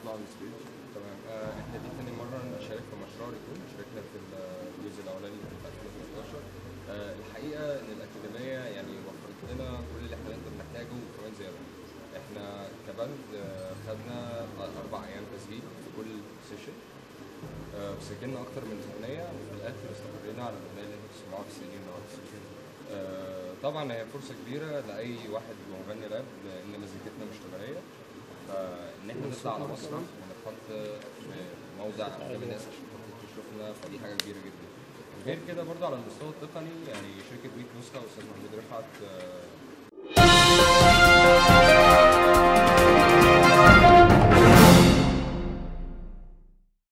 تطلع على الستيج تمام آه، احنا دي تاني مرة نشارك في مشروع ريكون شاركنا في الجزء الأولاني في 2013 آه، الحقيقة إن الأكاديمية يعني وفرت لنا كل اللي احنا نقدر نحتاجه وكمان زيادة احنا كبند آه، خدنا أربع أيام تسجيل في كل سيشن آه، وسجلنا أكتر من أغنية وفي الآخر استقرينا على الأغنية اللي انتوا بتسمعوها في السجل النهاردة آه، طبعا هي فرصة كبيرة لأي واحد مغني راب لأن مزيكتنا مش تجارية فإن احنا نطلع على مسرح ونتحط في موضع قدام الناس عشان خاطر تشوفنا فدي حاجة كبيرة جدا غير كده برضه على المستوى التقني يعني شركة ميت نسخة وأستاذ محمود رفعت آه،